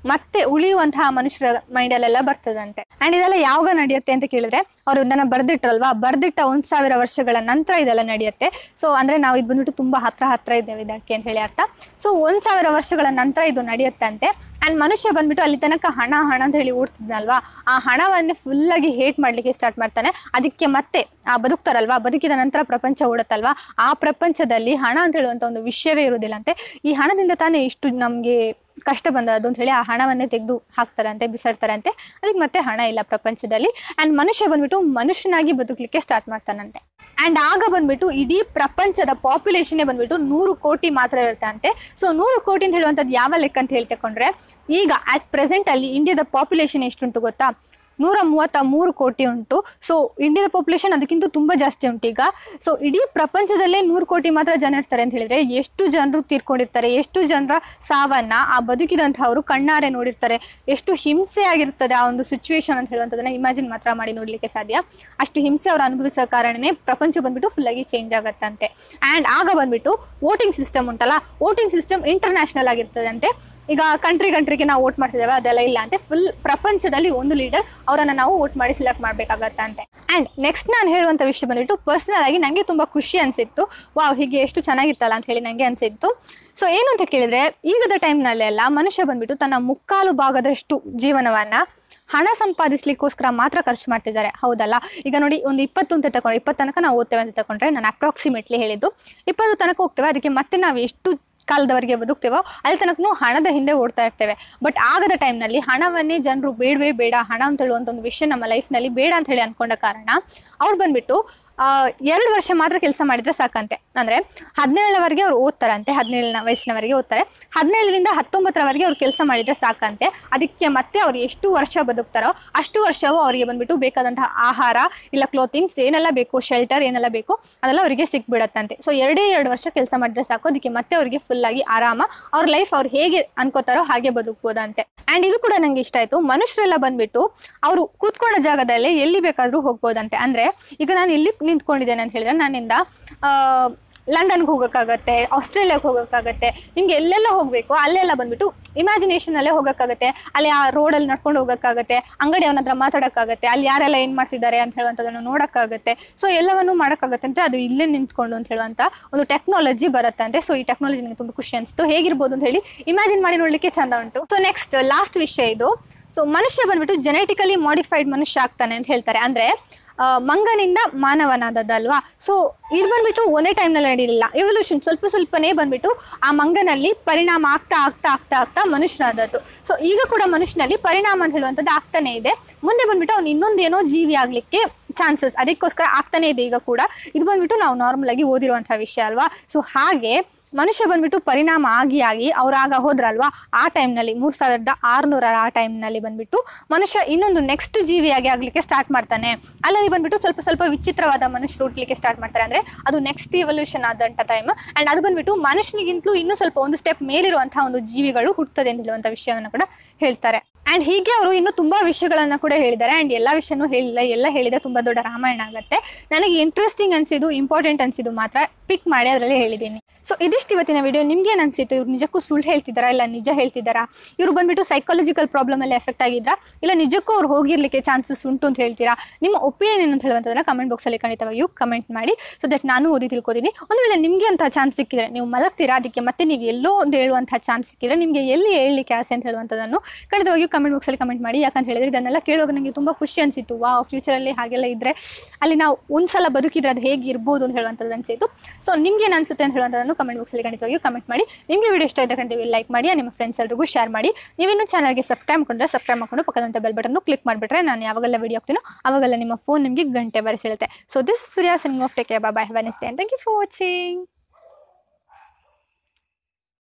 ಮತ್ತೆ ಉಳಿಯುವಂತಹ ಮನುಷ್ಯರ ಮೈಂಡಲ್ಲೆಲ್ಲ ಬರ್ತದಂತೆ ಅಂಡ್ ಇದೆಲ್ಲ ಯಾವಾಗ ನಡೆಯುತ್ತೆ ಅಂತ ಕೇಳಿದ್ರೆ ಅವರು ಇದನ್ನ ಬರ್ದಿಟ್ರಲ್ವಾ ಬರ್ದಿಟ್ಟ ಒಂದ್ ಸಾವಿರ ವರ್ಷಗಳ ನಂತರ ಇದೆಲ್ಲ ನಡೆಯುತ್ತೆ ಸೊ ಅಂದ್ರೆ ನಾವು ಇದು ಬಂದ್ಬಿಟ್ಟು ತುಂಬಾ ಹತ್ರ ಹತ್ರ ಇದ್ದೇವೆ ಇದಕ್ಕೆ ಅಂತ ಹೇಳಿ ಅರ್ಥ ಸೊ ಒಂದ್ ಸಾವಿರ ವರ್ಷಗಳ ನಂತರ ಇದು ನಡೆಯುತ್ತೆ ಅಂತೆ ಅಂಡ್ ಮನುಷ್ಯ ಬಂದ್ಬಿಟ್ಟು ಅಲ್ಲಿ ತನಕ ಹಣ ಹಣ ಅಂತ ಹೇಳಿ ಓಡ್ತಿದ್ನಲ್ವಾ ಆ ಹಣವನ್ನೇ ಫುಲ್ ಆಗಿ ಹೇಟ್ ಮಾಡ್ಲಿಕ್ಕೆ ಸ್ಟಾರ್ಟ್ ಮಾಡ್ತಾನೆ ಅದಕ್ಕೆ ಮತ್ತೆ ಆ ಬದುಕ್ತಾರಲ್ವಾ ಬದುಕಿದ ನಂತರ ಪ್ರಪಂಚ ಓಡುತ್ತಲ್ವಾ ಆ ಪ್ರಪಂಚದಲ್ಲಿ ಹಣ ಅಂತ ಹೇಳುವಂತ ಒಂದು ವಿಷಯವೇ ಇರುವುದಿಲ್ಲ ಅಂತೆ ಈ ಹಣದಿಂದ ತಾನೇ ಇಷ್ಟು ನಮ್ಗೆ ಕಷ್ಟ ಬಂದದ್ದು ಅಂತ ಹೇಳಿ ಆ ಹಣವನ್ನೇ ತೆಗೆದು ಹಾಕ್ತಾರಂತೆ ಬಿಸಾಡ್ತಾರಂತೆ ಅದಕ್ಕೆ ಮತ್ತೆ ಹಣ ಇಲ್ಲ ಪ್ರಪಂಚದಲ್ಲಿ ಅಂಡ್ ಮನುಷ್ಯ ಬಂದ್ಬಿಟ್ಟು ಮನುಷ್ಯನಾಗಿ ಬದುಕಲಿಕ್ಕೆ ಸ್ಟಾರ್ಟ್ ಮಾಡ್ತಾನಂತೆ ಅಂಡ್ ಆಗ ಬಂದ್ಬಿಟ್ಟು ಇಡೀ ಪ್ರಪಂಚದ ಪಾಪ್ಯುಲೇಷನ್ ಬಂದ್ಬಿಟ್ಟು ನೂರು ಕೋಟಿ ಮಾತ್ರ ಇರುತ್ತೆ ಅಂತೆ ಸೊ ನೂರು ಕೋಟಿ ಅಂತ ಹೇಳುವಂಥದ್ದು ಯಾವ ಲೆಕ್ಕ ಅಂತ ಹೇಳಿ ತಕೊಂಡ್ರೆ ಈಗ ಅಟ್ ಪ್ರೆಸೆಂಟ್ ಅಲ್ಲಿ ಇಂಡಿಯಾದ ಪಾಪ್ಯುಲೇಷನ್ ಎಷ್ಟುಂಟು ಗೊತ್ತಾ ನೂರ ಮೂವತ್ತ ಮೂರು ಕೋಟಿ ಉಂಟು ಸೊ ಇಂಡಿಯಾದ ಪಾಪ್ಯುಲೇಷನ್ ಅದಕ್ಕಿಂತ ತುಂಬ ಜಾಸ್ತಿ ಉಂಟು ಈಗ ಸೊ ಇಡೀ ಪ್ರಪಂಚದಲ್ಲೇ ನೂರು ಕೋಟಿ ಮಾತ್ರ ಜನ ಇರ್ತಾರೆ ಅಂತ ಹೇಳಿದ್ರೆ ಎಷ್ಟು ಜನರು ತೀರ್ಕೊಂಡಿರ್ತಾರೆ ಎಷ್ಟು ಜನರ ಸಾವನ್ನ ಆ ಬದುಕಿದಂಥವ್ರು ಕಣ್ಣಾರೆ ನೋಡಿರ್ತಾರೆ ಎಷ್ಟು ಹಿಂಸೆ ಆಗಿರ್ತದೆ ಆ ಒಂದು ಸಿಚುವೇಶನ್ ಅಂತ ಹೇಳುವಂಥದ್ದನ್ನ ಇಮ್ಯಾಜಿನ್ ಮಾತ್ರ ಮಾಡಿ ನೋಡ್ಲಿಕ್ಕೆ ಸಾಧ್ಯ ಅಷ್ಟು ಹಿಂಸೆ ಅವ್ರು ಅನುಭವಿಸೋ ಕಾರಣನೇ ಪ್ರಪಂಚ ಬಂದ್ಬಿಟ್ಟು ಫುಲ್ ಆಗಿ ಚೇಂಜ್ ಆಗತ್ತಂತೆ ಆ್ಯಂಡ್ ಆಗ ಬಂದ್ಬಿಟ್ಟು ವೋಟಿಂಗ್ ಸಿಸ್ಟಮ್ ಉಂಟಲ್ಲ ವೋಟಿಂಗ್ ಸಿಸ್ಟಮ್ ಇಂಟರ್ನ್ಯಾಷನಲ್ ಆಗಿರ್ತದೆ ಅಂತೆ ಈಗ ಕಂಟ್ರಿ ಕಂಟ್ರಿಗೆ ನಾವು ವೋಟ್ ಮಾಡ್ತಿದ್ದೇವೆ ಅದೆಲ್ಲ ಇಲ್ಲ ಅಂತೆ ಫುಲ್ ಪ್ರಪಂಚದಲ್ಲಿ ಒಂದು ಲೀಡರ್ ಅವರನ್ನ ನಾವು ವೋಟ್ ಮಾಡಿ ಸೆಲೆಕ್ಟ್ ಮಾಡ್ಬೇಕಾಗತ್ತಂತೆ ಅಂಡ್ ನೆಕ್ಸ್ಟ್ ನಾನು ಹೇಳುವಂತ ವಿಷಯ ಬಂದ್ಬಿಟ್ಟು ಪರ್ಸನಲ್ ಆಗಿ ನನಗೆ ತುಂಬಾ ಖುಷಿ ಅನ್ಸಿತ್ತು ವಾವ್ ಹೀಗೆ ಎಷ್ಟು ಚೆನ್ನಾಗಿತ್ತಲ್ಲ ಅಂತ ಹೇಳಿ ನನಗೆ ಅನ್ಸಿತ್ತು ಸೊ ಏನು ಅಂತ ಕೇಳಿದ್ರೆ ಈಗದ ಟೈಮ್ನಲ್ಲೆಲ್ಲ ಮನುಷ್ಯ ಬಂದ್ಬಿಟ್ಟು ತನ್ನ ಮುಕ್ಕಾಲು ಭಾಗದಷ್ಟು ಜೀವನವನ್ನ ಹಣ ಸಂಪಾದಿಸ್ಲಿಕ್ಕೋಸ್ಕರ ಮಾತ್ರ ಖರ್ಚು ಮಾಡ್ತಿದ್ದಾರೆ ಹೌದಲ್ಲ ಈಗ ನೋಡಿ ಒಂದು ಇಪ್ಪತ್ತು ಅಂತ ತಗೊಂಡ್ರೆ ಇಪ್ಪತ್ತು ತನಕ ನಾವು ಓದ್ತೇವೆ ಅಂತ ತಗೊಂಡ್ರೆ ನಾನು ಅಪ್ರಾಕ್ಸಿಮೇಟ್ಲಿ ಹೇಳಿದ್ದು ಇಪ್ಪತ್ತು ತನಕ ಹೋಗ್ತೇವೆ ಅದಕ್ಕೆ ಮತ್ತೆ ನಾವು ಎಷ್ಟು ಕಾಲದವರೆಗೆ ಬದುಕ್ತೇವೋ ಅಲ್ಲಿ ತನಕನೂ ಹಣದ ಹಿಂದೆ ಓಡ್ತಾ ಇರ್ತೇವೆ ಬಟ್ ಆಗದ ಟೈಮ್ನಲ್ಲಿ ಹಣವನ್ನೇ ಜನರು ಬೇಡವೇ ಬೇಡ ಹಣ ಅಂತ ಹೇಳುವಂಥ ಒಂದು ವಿಷಯ ನಮ್ಮ ಲೈಫ್ನಲ್ಲಿ ಬೇಡ ಅಂತ ಹೇಳಿ ಅನ್ಕೊಂಡ ಕಾರಣ ಅವ್ರು ಬಂದ್ಬಿಟ್ಟು ಆ, ಎರಡು ವರ್ಷ ಮಾತ್ರ ಕೆಲಸ ಮಾಡಿದ್ರೆ ಸಾಕಂತೆ ಅಂದ್ರೆ ಹದಿನೇಳರವರೆಗೆ ಅವ್ರು ಓದ್ತಾರಂತೆ ಹದಿನೇಳನ ವಯಸ್ಸಿನವರೆಗೆ ಓದ್ತಾರೆ ಹದಿನೇಳರಿಂದ ಹತ್ತೊಂಬತ್ತರವರೆಗೆ ಅವ್ರು ಕೆಲಸ ಮಾಡಿದ್ರೆ ಸಾಕಂತೆ ಅದಕ್ಕೆ ಮತ್ತೆ ಅವ್ರು ಎಷ್ಟು ವರ್ಷ ಬದುಕ್ತಾರೋ ಅಷ್ಟು ವರ್ಷವೂ ಅವರಿಗೆ ಬಂದ್ಬಿಟ್ಟು ಬೇಕಾದಂತಹ ಆಹಾರ ಇಲ್ಲ ಕ್ಲೋತಿಂಗ್ಸ್ ಏನೆಲ್ಲ ಬೇಕು ಶೆಲ್ಟರ್ ಏನೆಲ್ಲ ಬೇಕು ಅದೆಲ್ಲ ಅವರಿಗೆ ಸಿಕ್ಬಿಡತ್ತಂತೆ ಸೊ ಎರಡೇ ಎರಡು ವರ್ಷ ಕೆಲಸ ಮಾಡಿದ್ರೆ ಸಾಕು ಅದಕ್ಕೆ ಮತ್ತೆ ಅವರಿಗೆ ಫುಲ್ ಆಗಿ ಆರಾಮ ಅವ್ರ ಲೈಫ್ ಅವ್ರು ಹೇಗೆ ಅನ್ಕೋತಾರೋ ಹಾಗೆ ಬದುಕ್ಬೋದಂತೆ ಅಂಡ್ ಇದು ಕೂಡ ನಂಗೆ ಇಷ್ಟ ಆಯ್ತು ಮನುಷ್ಯರೆಲ್ಲ ಬಂದ್ಬಿಟ್ಟು ಅವರು ಕೂತ್ಕೊಂಡ ಜಾಗದಲ್ಲೇ ಎಲ್ಲಿ ಬೇಕಾದ್ರೂ ಹೋಗ್ಬೋದಂತೆ ಅಂದ್ರೆ ಈಗ ನಾನು ಎಲ್ಲಿ ನಿಂತ್ಕೊಂಡಿದ್ದೇನೆ ಅಂತ ಹೇಳಿದ್ರೆ ನನ್ನಿಂದ ಆ, ಲಂಡನ್ಗೆ ಹೋಗೋಕ್ಕಾಗತ್ತೆ ಆಸ್ಟ್ರೇಲಿಯಾಗೆ ಹೋಗೋಕ್ಕಾಗತ್ತೆ ನಿಮ್ಗೆ ಎಲ್ಲೆಲ್ಲ ಹೋಗಬೇಕು ಅಲ್ಲೆಲ್ಲ ಬಂದ್ಬಿಟ್ಟು ಇಮ್ಯಾಜಿನೇಷನ್ ಅಲ್ಲೇ ಹೋಗೋಕ್ಕಾಗತ್ತೆ ಅಲ್ಲಿ ಆ ರೋಡಲ್ಲಿ ನಡ್ಕೊಂಡು ಹೋಗೋಕ್ಕಾಗತ್ತೆ ಅಂಗಡಿ ಅವನ ಹತ್ರ ಮಾತಾಡೋಕ್ಕಾಗತ್ತೆ ಅಲ್ಲಿ ಯಾರೆಲ್ಲ ಏನು ಮಾಡ್ತಿದ್ದಾರೆ ಅಂತ ಹೇಳುವಂಥದ್ದನ್ನು ನೋಡೋಕ್ಕಾಗತ್ತೆ ಸೊ ಎಲ್ಲವನ್ನೂ ಮಾಡೋಕ್ಕಾಗತ್ತೆ ಅಂತ ಅದು ಇಲ್ಲೇ ನಿಂತ್ಕೊಂಡು ಅಂತ ಹೇಳುವಂಥ ಒಂದು ಟೆಕ್ನಾಲಜಿ ಬರುತ್ತಂತೆ ಸೊ ಈ ಟೆಕ್ನಾಲಜಿ ನನಗೆ ತುಂಬ ಖುಷಿ ಅನಿಸ್ತು ಹೇಗಿರ್ಬೋದು ಅಂತ ಹೇಳಿ ಇಮ್ಯಾಜಿನ್ ಮಾಡಿ ನೋಡಲಿಕ್ಕೆ ಚಂದ ಉಂಟು ಸೊ ನೆಕ್ಸ್ಟ್ ಲಾಸ್ಟ್ ವಿಷಯ ಇದು ಸೊ ಮನುಷ್ಯ ಬಂದ್ಬಿಟ್ಟು ಜೆನೆಟಿಕಲಿ ಮಾಡಿಫೈಡ್ ಮನುಷ್ಯ ಆಗ್ತಾನೆ ಅಂತ ಹೇಳ್ತಾರೆ ಅಂದ್ರೆ ಆ, ಮಂಗನಿಂದ ಮಾನವನಾದದ್ದಲ್ವಾ ಸೊ ಇದು ಬಂದ್ಬಿಟ್ಟು ಒಂದೇ ಟೈಮ್ನಲ್ಲಿ ನಡೀಲಿಲ್ಲ ಎವಲ್ಯೂಷನ್ ಸ್ವಲ್ಪ ಸ್ವಲ್ಪನೇ ಬಂದ್ಬಿಟ್ಟು ಆ ಮಂಗನಲ್ಲಿ ಪರಿಣಾಮ ಆಗ್ತಾ ಆಗ್ತಾ ಆಗ್ತಾ ಆಗ್ತಾ ಮನುಷ್ಯನಾದದ್ದು ಸೊ ಈಗ ಕೂಡ ಮನುಷ್ಯನಲ್ಲಿ ಪರಿಣಾಮ ಅಂತ ಹೇಳುವಂಥದ್ದು ಆಗ್ತಾನೆ ಇದೆ ಮುಂದೆ ಬಂದ್ಬಿಟ್ಟು ಅವ್ನು ಇನ್ನೊಂದೇನೋ ಜೀವಿ ಆಗ್ಲಿಕ್ಕೆ ಚಾನ್ಸಸ್ ಅದಕ್ಕೋಸ್ಕರ ಆಗ್ತಾನೆ ಇದೆ ಈಗ ಕೂಡ ಇದು ಬಂದ್ಬಿಟ್ಟು ನಾವು ನಾರ್ಮಲ್ ಆಗಿ ಓದಿರುವಂತಹ ವಿಷಯ ಅಲ್ವಾ ಸೊ ಹಾಗೆ ಮನುಷ್ಯ ಬಂದ್ಬಿಟ್ಟು ಪರಿಣಾಮ ಆಗಿ ಆಗಿ ಅವ್ರಾಗ ಹೋದ್ರಲ್ವಾ ಆ ಟೈಮ್ನಲ್ಲಿ ಮೂರ್ ಸಾವಿರದ ಆರುನೂರ ಆ ಟೈಮ್ನಲ್ಲಿ ಬಂದ್ಬಿಟ್ಟು ಮನುಷ್ಯ ಇನ್ನೊಂದು ನೆಕ್ಸ್ಟ್ ಜೀವಿಯಾಗಿ ಆಗ್ಲಿಕ್ಕೆ ಸ್ಟಾರ್ಟ್ ಮಾಡ್ತಾನೆ ಅಲ್ಲಲ್ಲಿ ಬಂದ್ಬಿಟ್ಟು ಸ್ವಲ್ಪ ಸ್ವಲ್ಪ ವಿಚಿತ್ರವಾದ ಮನುಷ್ಯರು ಹುಟ್ಲಿಕ್ಕೆ ಸ್ಟಾರ್ಟ್ ಮಾಡ್ತಾರೆ ಅಂದ್ರೆ ಅದು ನೆಕ್ಸ್ಟ್ ಇವಲ್ಯೂಷನ್ ಆದಂಥ ಟೈಮ್ ಅಂಡ್ ಅದು ಬಂದ್ಬಿಟ್ಟು ಮನುಷ್ಯನಿಗಿಂತಲೂ ಇನ್ನೂ ಸ್ವಲ್ಪ ಒಂದು ಸ್ಟೆಪ್ ಮೇಲಿರುವಂತಹ ಒಂದು ಜೀವಿಗಳು ಹುಟ್ಟುತ್ತದೆ ಅಂತ ಹೇಳುವಂಥ ವಿಷಯವನ್ನು ಕೂಡ ಹೇಳ್ತಾರೆ ಅಂಡ್ ಹೀಗೆ ಅವರು ಇನ್ನೂ ತುಂಬಾ ವಿಷಯಗಳನ್ನ ಕೂಡ ಹೇಳಿದ್ದಾರೆ ಅಂಡ್ ಎಲ್ಲ ವಿಷಯನೂ ಹೇಳಿಲ್ಲ ಎಲ್ಲ ಹೇಳಿದ್ರೆ ತುಂಬಾ ದೊಡ್ಡ ರಾಮಾಯಣ ಆಗುತ್ತೆ ನನಗೆ ಇಂಟ್ರೆಸ್ಟಿಂಗ್ ಅನ್ಸಿದ್ದು ಇಂಪಾರ್ಟೆಂಟ್ ಅನ್ಸಿದ್ದು ಮಾತ್ರ ಪಿಕ್ ಮಾಡಿ ಅದರಲ್ಲಿ ಹೇಳಿದ್ದೀನಿ ಸೊ ಇದಿಷ್ಟು ಇವತ್ತಿನ ವಿಡಿಯೋ ನಿಮ್ಗೆ ಏನು ಅನ್ಸಿತ್ತು ಇವ್ರು ನಿಜಕ್ಕೂ ಸುಳ್ಳು ಹೇಳ್ತಿದ್ದಾರಾ ಇಲ್ಲ ನಿಜ ಹೇಳ್ತಿದ್ದಾರಾ ಇವ್ರು ಬಂದ್ಬಿಟ್ಟು ಸೈಕಾಲಜಿಕಲ್ ಪ್ರಾಬ್ಲಮ್ ಅಲ್ಲಿ ಎಫೆಕ್ಟ್ ಆಗಿದ್ರಾ ಇಲ್ಲ ನಿಜಕ್ಕೂ ಅವ್ರು ಹೋಗಿರ್ಲಿಕ್ಕೆ ಚಾನ್ಸಸ್ ಉಂಟು ಅಂತ ಹೇಳ್ತೀರಾ ನಿಮ್ಮ ಒಪಿನಿಯನ್ ಏನು ಅಂತ ಹೇಳುವಂಥದ್ದನ್ನ ಕಮೆಂಟ್ ಬಾಕ್ಸಲ್ಲಿ ಖಂಡಿತವಾಗಿಯೂ ಕಮೆಂಟ್ ಮಾಡಿ ಸೊ ದಟ್ ನಾನು ಓದಿ ತಿಳ್ಕೊತೀನಿ ಒಂದು ವೇಳೆ ನಿಮಗೆ ಅಂತ ಚಾನ್ಸ್ ಸಿಕ್ಕಿದ್ರೆ ನೀವು ಮಲಗ್ತೀರಾ ಅದಕ್ಕೆ ಮತ್ತೆ ನೀವು ಎಲ್ಲೋ ಒಂದು ಹೇಳುವಂಥ ಚಾನ್ಸ್ ಸಿಕ್ಕಿದ್ರೆ ನಿಮಗೆ ಎಲ್ಲಿ ಹೇಳಲಿಕ್ಕೆ ಆಸೆ ಅಂತ ಹೇಳುವಂಥದ್ದನ್ನು ಖಂಡಿತವಾಗಿಯೂ ಕಮೆಂಟ್ ಬಾಕ್ಸಲ್ಲಿ ಕಮೆಂಟ್ ಮಾಡಿ ಯಾಕಂತ ಹೇಳಿದ್ರೆ ಇದನ್ನೆಲ್ಲ ಕೇಳುವಾಗ ನನಗೆ ತುಂಬ ಖುಷಿ ಅನಿಸಿತ್ತು ವಾ ಫ್ಯೂಚರಲ್ಲಿ ಹಾಗೆಲ್ಲ ಇದ್ದರೆ ಅಲ್ಲಿ ನಾವು ಒಂದ್ಸಲ ಬದುಕಿದ್ರೆ ಅದು ಹೇಗೆ ಇರ್ಬೋದು ಅಂತ ಹೇಳುವಂಥದ್ದು ಅನಿಸಿತ್ತು ಸೊ ನಿಮ್ಗೆ ಏನು ಅನ್ಸುತ್ತೆ ಅಂತ ಹೇಳುವಂಥದ್ದನ್ನು ಕಮೆಂಟ್ ಬಾಕ್ಸಲ್ಲಿ ಖಂಡಿತವಾಗಿಯೂ ಕಮೆಂಟ್ ಮಾಡಿ ನಿಮಗೆ ವಿಡಿಯೋ ಇಷ್ಟ ಇದ್ದರೆ ಖಂಡಿತವಾಗಿ ಲೈಕ್ ಮಾಡಿ ನಿಮ್ಮ ಫ್ರೆಂಡ್ಸ್ ಎಲ್ರಿಗೂ ಶೇರ್ ಮಾಡಿ ನೀವಿನ್ನೂ ಚಾನಲ್ಗೆ ಸಬ್ಸ್ಕ್ರೈಬ್ ಮಾಡ್ಕೊಂಡ್ರೆ ಸಬ್ಸ್ಕ್ರೈಬ್ ಮಾಡ್ಕೊಂಡು ಪಕ್ಕದಂತ ಬೆಲ್ ಬಟನ್ನು ಕ್ಲಿಕ್ ಮಾಡಿಬಿಟ್ರೆ ನಾನು ಯಾವಾಗೆಲ್ಲ ವಿಡಿಯೋ ಹಾಕ್ತೀನೋ ಅವಾಗೆಲ್ಲ ನಿಮ್ಮ ಫೋನ್ ನಿಮಗೆ ಗಂಟೆ ಬರೆಸಿರುತ್ತೆ ಸೊ ದಿಸ್ ಸೂರ್ಯ ಸಿಂಗ್ off take bye have nice day thank you for watching